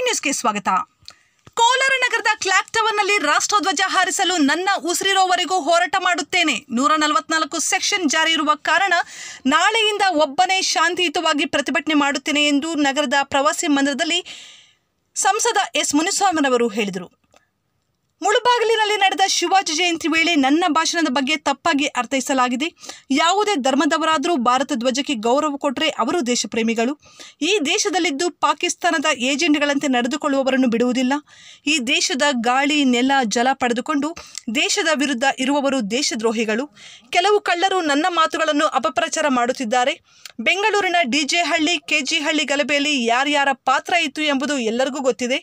ನ್ಯೂಸ್ಗೆ ಸ್ವಾಗತ ಕೋಲಾರ ನಗರದ ಕ್ಲಾಕ್ ಟವರ್ನಲ್ಲಿ ರಾಷ್ಟ್ರಧ್ವಜ ಹಾರಿಸಲು ನನ್ನ ಉಸಿರಿರೋವರೆಗೂ ಹೋರಾಟ ಮಾಡುತ್ತೇನೆ ನೂರ ನಲವತ್ನಾಲ್ಕು ಸೆಕ್ಷನ್ ಜಾರಿ ಇರುವ ಕಾರಣ ನಾಳೆಯಿಂದ ಒಬ್ಬನೇ ಶಾಂತಿಯುತವಾಗಿ ಪ್ರತಿಭಟನೆ ಮಾಡುತ್ತೇನೆ ಎಂದು ನಗರದ ಪ್ರವಾಸಿ ಮಂದಿರದಲ್ಲಿ ಸಂಸದ ಎಸ್ ಮುನಿಸ್ವಾಮಿರವರು ಹೇಳಿದರು ಮುಳುಬಾಗಿಲಿನಲ್ಲಿ ನಡೆದ ಶಿವಾಜಿ ಜಯಂತಿ ವೇಳೆ ನನ್ನ ಭಾಷಣದ ಬಗ್ಗೆ ತಪ್ಪಾಗಿ ಅರ್ಥೈಸಲಾಗಿದೆ ಯಾವುದೇ ಧರ್ಮದವರಾದರೂ ಭಾರತ ಧ್ವಜಕ್ಕೆ ಗೌರವ ಕೊಟ್ಟರೆ ಅವರು ದೇಶಪ್ರೇಮಿಗಳು ಈ ದೇಶದಲ್ಲಿದ್ದು ಪಾಕಿಸ್ತಾನದ ಏಜೆಂಟ್ಗಳಂತೆ ನಡೆದುಕೊಳ್ಳುವವರನ್ನು ಬಿಡುವುದಿಲ್ಲ ಈ ದೇಶದ ಗಾಳಿ ನೆಲ ಜಲ ಪಡೆದುಕೊಂಡು ದೇಶದ ವಿರುದ್ಧ ಇರುವವರು ದೇಶದ್ರೋಹಿಗಳು ಕೆಲವು ಕಳ್ಳರು ನನ್ನ ಮಾತುಗಳನ್ನು ಅಪಪ್ರಚಾರ ಮಾಡುತ್ತಿದ್ದಾರೆ ಬೆಂಗಳೂರಿನ ಡಿಜೆ ಹಳ್ಳಿ ಕೆಜಿ ಹಳ್ಳಿ ಗಲಭೆಯಲ್ಲಿ ಯಾರ್ಯಾರ ಪಾತ್ರ ಇತ್ತು ಎಂಬುದು ಎಲ್ಲರಿಗೂ ಗೊತ್ತಿದೆ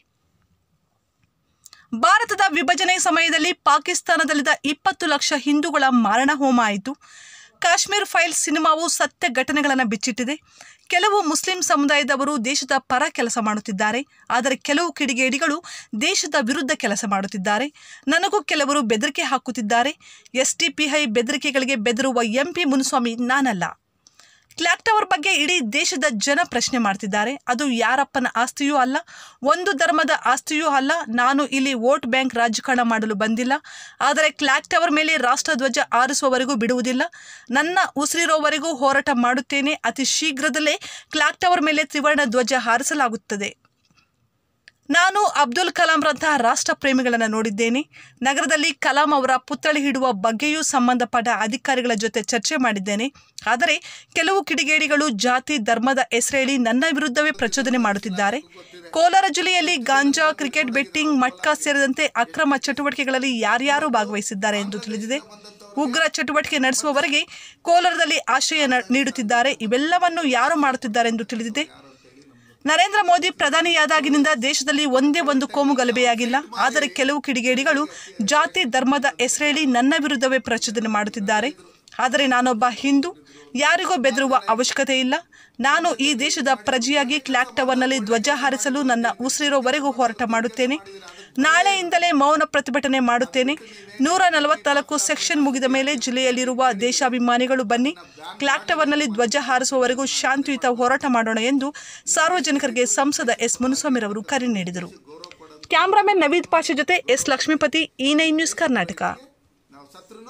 ಭಾರತದ ವಿಭಜನೆ ಸಮಯದಲ್ಲಿ ಪಾಕಿಸ್ತಾನದಲ್ಲಿದ್ದ ಇಪ್ಪತ್ತು ಲಕ್ಷ ಹಿಂದೂಗಳ ಮಾರಣ ಹೋಮ ಆಯಿತು ಕಾಶ್ಮೀರ್ ಫೈಲ್ಸ್ ಸಿನಿಮಾವು ಸತ್ಯ ಘಟನೆಗಳನ್ನು ಬಿಚ್ಚಿಟ್ಟಿದೆ ಕೆಲವು ಮುಸ್ಲಿಂ ಸಮುದಾಯದವರು ದೇಶದ ಪರ ಕೆಲಸ ಮಾಡುತ್ತಿದ್ದಾರೆ ಆದರೆ ಕೆಲವು ಕಿಡಿಗೇಡಿಗಳು ದೇಶದ ವಿರುದ್ಧ ಕೆಲಸ ಮಾಡುತ್ತಿದ್ದಾರೆ ನನಗೂ ಕೆಲವರು ಬೆದರಿಕೆ ಹಾಕುತ್ತಿದ್ದಾರೆ ಎಸ್ಟಿಪಿಐ ಬೆದರಿಕೆಗಳಿಗೆ ಬೆದರುವ ಎಂಪಿ ಮುನಿಸ್ವಾಮಿ ನಾನಲ್ಲ ಕ್ಲಾಕ್ ಟವರ್ ಬಗ್ಗೆ ಇಡೀ ದೇಶದ ಜನ ಪ್ರಶ್ನೆ ಮಾಡ್ತಿದ್ದಾರೆ ಅದು ಯಾರಪ್ಪನ ಆಸ್ತಿಯೂ ಅಲ್ಲ ಒಂದು ಧರ್ಮದ ಆಸ್ತಿಯೂ ಅಲ್ಲ ನಾನು ಇಲ್ಲಿ ವೋಟ್ ಬ್ಯಾಂಕ್ ರಾಜಕಾರಣ ಮಾಡಲು ಬಂದಿಲ್ಲ ಆದರೆ ಕ್ಲಾಕ್ ಟವರ್ ಮೇಲೆ ರಾಷ್ಟ್ರಧ್ವಜ ಆರಿಸುವವರೆಗೂ ಬಿಡುವುದಿಲ್ಲ ನನ್ನ ಉಸಿರಿರೋವರೆಗೂ ಹೋರಾಟ ಮಾಡುತ್ತೇನೆ ಅತಿ ಶೀಘ್ರದಲ್ಲೇ ಕ್ಲಾಕ್ ಟವರ್ ಮೇಲೆ ತ್ರಿವರ್ಣ ಧ್ವಜ ಹಾರಿಸಲಾಗುತ್ತದೆ ನಾನು ಅಬ್ದುಲ್ ಕಲಾಂರಂತಹ ರಾಷ್ಟ್ರ ಪ್ರೇಮಿಗಳನ್ನು ನೋಡಿದ್ದೇನೆ ನಗರದಲ್ಲಿ ಕಲಾಂ ಅವರ ಪುತ್ಥಳಿ ಇಡುವ ಬಗ್ಗೆಯೂ ಸಂಬಂಧಪಟ್ಟ ಅಧಿಕಾರಿಗಳ ಜೊತೆ ಚರ್ಚೆ ಮಾಡಿದ್ದೇನೆ ಆದರೆ ಕೆಲವು ಕಿಡಿಗೇಡಿಗಳು ಜಾತಿ ಧರ್ಮದ ಹೆಸರೇಳಿ ನನ್ನ ವಿರುದ್ಧವೇ ಪ್ರಚೋದನೆ ಮಾಡುತ್ತಿದ್ದಾರೆ ಕೋಲಾರ ಜಿಲ್ಲೆಯಲ್ಲಿ ಗಾಂಜಾ ಕ್ರಿಕೆಟ್ ಬೆಟ್ಟಿಂಗ್ ಮಟ್ಕಾ ಸೇರಿದಂತೆ ಅಕ್ರಮ ಚಟುವಟಿಕೆಗಳಲ್ಲಿ ಯಾರ್ಯಾರು ಭಾಗವಹಿಸಿದ್ದಾರೆ ಎಂದು ತಿಳಿದಿದೆ ಉಗ್ರ ಚಟುವಟಿಕೆ ನಡೆಸುವವರೆಗೆ ಕೋಲಾರದಲ್ಲಿ ಆಶ್ರಯ ನ- ನೀಡುತ್ತಿದ್ದಾರೆ ಇವೆಲ್ಲವನ್ನು ಯಾರು ಮಾಡುತ್ತಿದ್ದಾರೆ ಎಂದು ತಿಳಿದಿದೆ ನರೇಂದ್ರ ಮೋದಿ ಪ್ರಧಾನಿಯಾದಾಗಿನಿಂದ ದೇಶದಲ್ಲಿ ಒಂದೇ ಒಂದು ಕೋಮು ಗಲಭೆಯಾಗಿಲ್ಲ ಆದರೆ ಕೆಲವು ಕಿಡಿಗೇಡಿಗಳು ಜಾತಿ ಧರ್ಮದ ಹೆಸರೇಳಿ ನನ್ನ ವಿರುದ್ಧವೇ ಪ್ರಚೋದನೆ ಮಾಡುತ್ತಿದ್ದಾರೆ ಆದರೆ ನಾನೊಬ್ಬ ಹಿಂದೂ ಯಾರಿಗೂ ಬೆದರುವ ಅವಶ್ಯಕತೆ ಇಲ್ಲ ನಾನು ಈ ದೇಶದ ಪ್ರಜೆಯಾಗಿ ಕ್ಲಾಕ್ ಟವರ್ನಲ್ಲಿ ಧ್ವಜ ಹಾರಿಸಲು ನನ್ನ ಉಸಿರಿರೋವರೆಗೂ ಹೋರಾಟ ಮಾಡುತ್ತೇನೆ ನಾಳೆಯಿಂದಲೇ ಮೌನ ಪ್ರತಿಭಟನೆ ಮಾಡುತ್ತೇನೆ ನೂರ ನಲವತ್ನಾಲ್ಕು ಸೆಕ್ಷನ್ ಮುಗಿದ ಮೇಲೆ ಜಿಲ್ಲೆಯಲ್ಲಿರುವ ದೇಶಾಭಿಮಾನಿಗಳು ಬನ್ನಿ ಕ್ಲಾಕ್ ಟವರ್ನಲ್ಲಿ ಧ್ವಜ ಹಾರಿಸುವವರೆಗೂ ಶಾಂತಿಯುತ ಹೋರಾಟ ಮಾಡೋಣ ಎಂದು ಸಾರ್ವಜನಿಕರಿಗೆ ಸಂಸದ ಎಸ್ ಮುನಿಸ್ವಾಮಿರವರು ಕರೆ ನೀಡಿದರು ಕ್ಯಾಮ್ರಾಮನ್ ನವೀದ್ ಪಾಷಾ ಜೊತೆ S Lakshmipathi E nine news Karnataka ನಾವು ಸತ್ರುನು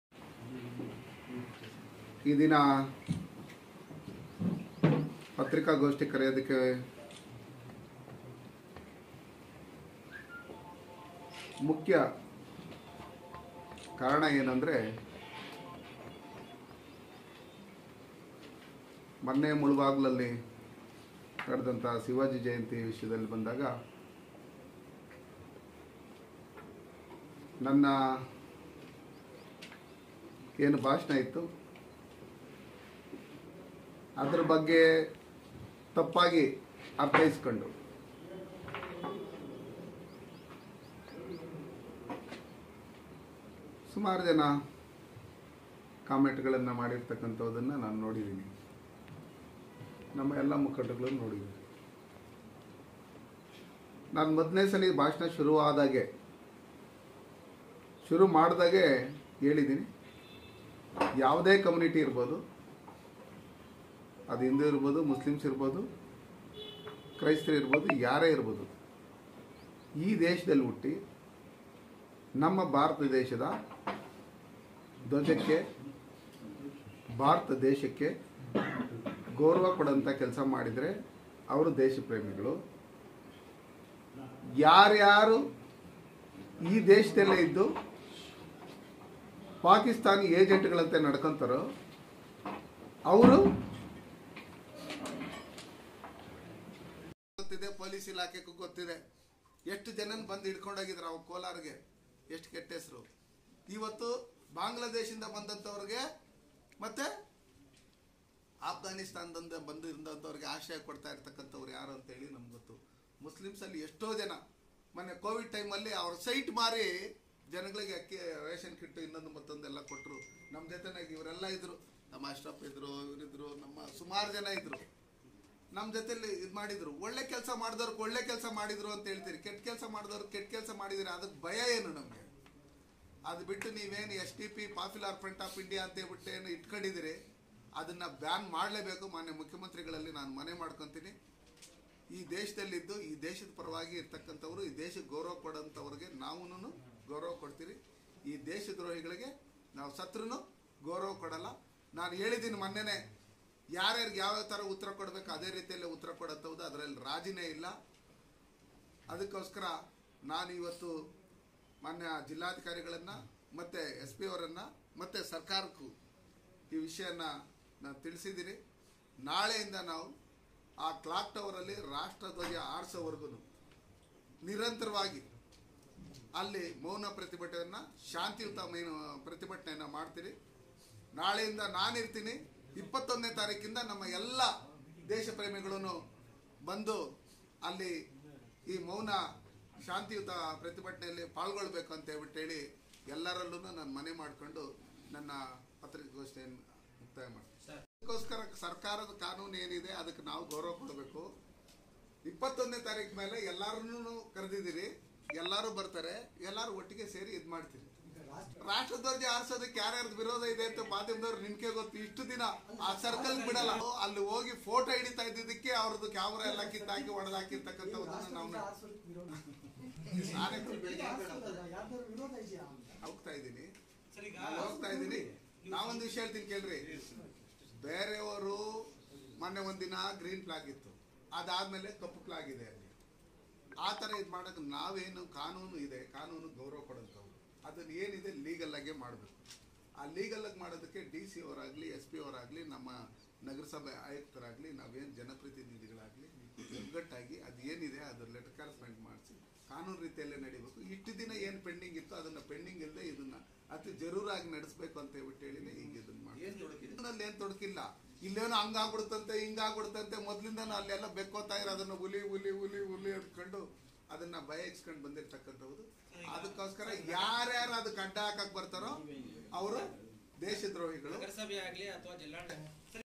ಈ ದಿನ ಪತ್ರಿಕಾಗೋಷ್ಠಿ ಕರೆಯೋದಕ್ಕೆ ಮುಖ್ಯ ಕಾರಣ ಏನಂದರೆ ಮೊನ್ನೆ ಮುಳುಬಾಗ್ಲಲ್ಲಿ ನಡೆದಂಥ ಶಿವಾಜಿ ಜಯಂತಿ ವಿಷಯದಲ್ಲಿ ಬಂದಾಗ ನನ್ನ ಏನು ಭಾಷಣ ಇತ್ತು ಅದ್ರ ಬಗ್ಗೆ ತಪ್ಪಾಗಿ ಅರ್ಥೈಸ್ಕೊಂಡು ಸುಮಾರು ಜನ ಕಾಮೆಂಟ್ಗಳನ್ನು ಮಾಡಿರ್ತಕ್ಕಂಥದ್ದನ್ನು ನಾನು ನೋಡಿದ್ದೀನಿ ನಮ್ಮ ಎಲ್ಲ ಮುಖಂಡಗಳು ನೋಡಿದ್ದೀನಿ ನಾನು ಮೊದಲನೇ ಸಲ ಈ ಭಾಷಣ ಶುರುವಾದಾಗೆ ಶುರು ಮಾಡಿದಾಗೆ ಹೇಳಿದ್ದೀನಿ ಯಾವುದೇ ಕಮ್ಯುನಿಟಿ ಇರ್ಬೋದು ಅದು ಹಿಂದೂ ಇರ್ಬೋದು ಮುಸ್ಲಿಮ್ಸ್ ಇರ್ಬೋದು ಕ್ರೈಸ್ತರು ಇರ್ಬೋದು ಯಾರೇ ಇರ್ಬೋದು ಈ ದೇಶದಲ್ಲಿ ಹುಟ್ಟಿ ನಮ್ಮ ಭಾರತ ದೇಶದ ಧ್ವಜಕ್ಕೆ ಭಾರತ ದೇಶಕ್ಕೆ ಗೌರವ ಕೊಡೋಂಥ ಕೆಲಸ ಮಾಡಿದರೆ ಅವರು ದೇಶ ಪ್ರೇಮಿಗಳು ಯಾರ್ಯಾರು ಈ ದೇಶದಲ್ಲೇ ಇದ್ದು ಪಾಕಿಸ್ತಾನಿ ಏಜೆಂಟ್ಗಳಂತೆ ನಡ್ಕೊಂತಾರೋ ಅವರು ಗೊತ್ತಿದೆ ಪೊಲೀಸ್ ಇಲಾಖೆಗೂ ಗೊತ್ತಿದೆ ಎಷ್ಟು ಜನನ ಬಂದು ಹಿಡ್ಕೊಂಡೋಗಿದ್ರು ಅವ ಕೋಲಾರ್ಗೆ ಎಷ್ಟು ಕೆಟ್ಟ ಹೆಸರು ಇವತ್ತು ಬಾಂಗ್ಲಾದೇಶದಿಂದ ಬಂದಂಥವ್ರಿಗೆ ಮತ್ತೆ ಆಫ್ಘಾನಿಸ್ತಾನದಿಂದ ಬಂದು ಇರೋಂಥವ್ರಿಗೆ ಆಶ್ರಯ ಕೊಡ್ತಾ ಇರ್ತಕ್ಕಂಥವ್ರು ಯಾರು ಅಂತೇಳಿ ನಮ್ಗೆ ಗೊತ್ತು ಮುಸ್ಲಿಮ್ಸಲ್ಲಿ ಎಷ್ಟೋ ಜನ ಮೊನ್ನೆ ಕೋವಿಡ್ ಟೈಮಲ್ಲಿ ಅವ್ರ ಸೈಟ್ ಮಾರಿ ಜನಗಳಿಗೆ ಅಕ್ಕಿ ರೇಷನ್ ಕಿಟ್ ಇನ್ನೊಂದು ಮತ್ತೊಂದೆಲ್ಲ ಕೊಟ್ಟರು ನಮ್ಮ ಜೊತೆನಾಗ ಇವರೆಲ್ಲ ಇದ್ರು ನಮ್ಮ ಅಶ್ರಫ್ ಇದ್ರು ಇವರಿದ್ರು ನಮ್ಮ ಸುಮಾರು ಜನ ಇದ್ರು ನಮ್ಮ ಜೊತೆಲಿ ಇದು ಮಾಡಿದ್ರು ಒಳ್ಳೆ ಕೆಲಸ ಮಾಡಿದವ್ರಿಗೆ ಒಳ್ಳೆ ಕೆಲಸ ಮಾಡಿದ್ರು ಅಂತ ಹೇಳ್ತೀರಿ ಕೆಟ್ಟ ಕೆಲಸ ಮಾಡಿದವ್ರು ಕೆಟ್ಟ ಕೆಲಸ ಮಾಡಿದಿರಿ ಅದಕ್ಕೆ ಭಯ ಏನು ನಮಗೆ ಅದು ಬಿಟ್ಟು ನೀವೇನು S T P popular front of India ಅಂತ ಹೇಳ್ಬಿಟ್ಟು ಏನು ಇಟ್ಕೊಂಡಿದ್ದೀರಿ ಅದನ್ನ ಬ್ಯಾನ್ ಮಾಡಲೇಬೇಕು ಮಾನ್ಯ ಮುಖ್ಯಮಂತ್ರಿಗಳಲ್ಲಿ ನಾನು ಮನೆ ಮಾಡ್ಕೊತೀನಿ ಈ ದೇಶದಲ್ಲಿದ್ದು ಈ ದೇಶದ ಪರವಾಗಿ ಇರ್ತಕ್ಕಂಥವ್ರು ಈ ದೇಶಕ್ಕೆ ಗೌರವ ಕೊಡೋಂಥವ್ರಿಗೆ ನಾವು ಗೌರವ ಕೊಡ್ತೀರಿ ಈ ದೇಶದ್ರೋಹಿಗಳಿಗೆ ನಾವು ಸತ್ರು ಗೌರವ ಕೊಡಲ್ಲ ನಾನು ಹೇಳಿದ್ದೀನಿ ಮೊನ್ನೆನೆ ಯಾರ್ಯಾರಿಗೆ ಯಾವ್ಯಾವ ಥರ ಉತ್ತರ ಕೊಡಬೇಕು ಅದೇ ರೀತಿಯಲ್ಲೇ ಉತ್ತರ ಕೊಡೋಂಥದ್ದು ಅದರಲ್ಲಿ ರಾಜಿನೇ ಇಲ್ಲ ಅದಕ್ಕೋಸ್ಕರ ನಾನು ಇವತ್ತು ಮಾನ್ಯ ಜಿಲ್ಲಾಧಿಕಾರಿಗಳನ್ನು ಮತ್ತು ಎಸ್ ಪಿ ಅವರನ್ನು ಮತ್ತು ಸರ್ಕಾರಕ್ಕೂ ಈ ವಿಷಯನ ನಾನು ತಿಳಿಸಿದ್ದೀನಿ ನಾಳೆಯಿಂದ ನಾವು ಆ ಕ್ಲಾಕ್ ಟವರಲ್ಲಿ ರಾಷ್ಟ್ರಧ್ವಜ ಆರಿಸೋವರೆಗೂ ನಿರಂತರವಾಗಿ ಅಲ್ಲಿ ಮೌನ ಪ್ರತಿಭಟನೆಯನ್ನು ಶಾಂತಿಯುತ ಮೈನ ಪ್ರತಿಭಟನೆಯನ್ನು ಮಾಡ್ತೀರಿ ನಾಳೆಯಿಂದ ನಾನಿರ್ತೀನಿ ಇಪ್ಪತ್ತೊಂದನೇ ತಾರೀಕಿಂದ ನಮ್ಮ ಎಲ್ಲ ದೇಶ ಪ್ರೇಮಿಗಳು ಬಂದು ಅಲ್ಲಿ ಈ ಮೌನ ಶಾಂತಿಯುತ ಪ್ರತಿಭಟನೆಯಲ್ಲಿ ಪಾಲ್ಗೊಳ್ಬೇಕು ಅಂತ ಹೇಳ್ಬಿಟ್ಟು ಹೇಳಿ ಎಲ್ಲರಲ್ಲೂ ನಾನು ಮನೆ ಮಾಡಿಕೊಂಡು ನನ್ನ ಪತ್ರಿಕಾಗೋಷ್ಠಿಯನ್ನು ಮುಕ್ತಾಯ ಮಾಡ್ತೀನಿ ಅದಕ್ಕೋಸ್ಕರ ಸರ್ಕಾರದ ಕಾನೂನು ಏನಿದೆ ಅದಕ್ಕೆ ನಾವು ಗೌರವ ಕೊಡಬೇಕು ಇಪ್ಪತ್ತೊಂದನೇ ತಾರೀಕು ಮೇಲೆ ಎಲ್ಲಾರನ್ನೂ ಕರೆದಿದ್ದೀರಿ ಎಲ್ಲರೂ ಬರ್ತಾರೆ ಎಲ್ಲರೂ ಒಟ್ಟಿಗೆ ಸೇರಿ ಇದು ಮಾಡ್ತೀರಿ ರಾಷ್ಟ್ರಧ್ವಜ ಆರಿಸೋದಕ್ಕೆ ಯಾರ್ಯಾರ್ದು ವಿರೋಧ ಇದೆ ಅಂತ ಮಾಧ್ಯಮದವ್ರು ನಿಮ್ಗೆ ಗೊತ್ತು ಇಷ್ಟು ದಿನ ಆ ಸರ್ಕಲ್ ಬಿಡಲ್ಲ ಅಲ್ಲಿ ಹೋಗಿ ಫೋಟೋ ಹಿಡಿತಾ ಇದ್ದಿದ್ದಕ್ಕೆ ಅವ್ರದ್ದು ಕ್ಯಾಮ್ರಾ ಎಲ್ಲ ಕಿತ್ತಾಕಿ ಹೊಡೆದಾಕಿರ್ತಕ್ಕಂಥದ್ದನ್ನ ನಾವು ನಾನೇ ಬೆಳಿಗ್ಗೆ ಹೋಗ್ತಾ ಇದ್ದೀನಿ ನಾನು ಹೋಗ್ತಾ ಇದ್ದೀನಿ ನಾವೊಂದು ವಿಷಯ ಹೇಳ್ತೀನಿ ಕೇಳ್ರಿ ಬೇರೆಯವರು ಮೊನ್ನೆ ಒಂದಿನ ಗ್ರೀನ್ ಫ್ಲಾಗ್ ಇತ್ತು ಅದಾದ್ಮೇಲೆ ಕಪ್ಪು ಫ್ಲಾಗ್ ಇದೆ ಅಲ್ಲಿ ಆ ಥರ ಇದು ಮಾಡೋಕೆ ನಾವೇನು ಕಾನೂನು ಇದೆ ಕಾನೂನು ಗೌರವ ಕೊಡೋಂಥವು ಅದನ್ನ ಏನಿದೆ ಲೀಗಲ್ ಆಗೇ ಮಾಡಬೇಕು ಆ ಲೀಗಲ್ ಆಗಿ ಮಾಡೋದಕ್ಕೆ ಡಿ ಸಿ ಅವರಾಗಲಿ ಎಸ್ ಪಿ ಅವರಾಗಲಿ ನಮ್ಮ ನಗರಸಭೆ ಆಯುಕ್ತರಾಗಲಿ ನಾವೇನು ಜನಪ್ರತಿನಿಧಿಗಳಾಗಲಿ ಒಗ್ಗಟ್ಟಾಗಿ ಅದು ಏನಿದೆ ಅದ್ರ ಲೆಟರ್ ಕರೆಸ್ಮೆಂಟ್ ಮಾಡಿಸಿ ಕಾನೂನು ರೀತಿಯಲ್ಲೇ ನಡಿಬೇಕು ಇಷ್ಟು ದಿನ ಏನು ಪೆಂಡಿಂಗ್ ಇತ್ತು ಅದನ್ನ ಪೆಂಡಿಂಗ್ ಇಲ್ಲದೆ ಇದನ್ನ ಅತಿ ಜರೂರಾಗಿ ನಡೆಸಬೇಕು ಅಂತ ಹೇಳ್ಬಿಟ್ಟು ಹೇಳಿನೇ ಈಗ ಇದನ್ನ ಮಾಡಿ ಏನ್ ತೊಡಕಿಲ್ಲ ಇಲ್ಲೇನೋ ಹಂಗಾಗ್ಬಿಡುತ್ತಂತೆ ಹಿಂಗಾಗ್ಬಿಡುತ್ತಂತೆ ಮೊದ್ಲಿಂದನೂ ಅಲ್ಲೆಲ್ಲ ಬೆಕ್ಕೋತಾ ಇರೋದನ್ನ ಹುಲಿ ಹುಲಿ ಹುಲಿ ಹುಲಿ ಅಂದ್ಕೊಂಡು ಅದನ್ನ ಭಯ ಇಸ್ಕೊಂಡು ಬಂದಿರ್ತಕ್ಕಂಥದ್ದು ಅದಕ್ಕೋಸ್ಕರ ಯಾರ್ಯಾರು ಅದಕ್ಕೆ ಅಡ್ಡ ಹಾಕಕ್ ಬರ್ತಾರೋ ಅವರು ದೇಶದ್ರೋಹಿಗಳು ನಗರಸಭೆ ಆಗ್ಲಿ ಅಥವಾ ಜಿಲ್ಲಾ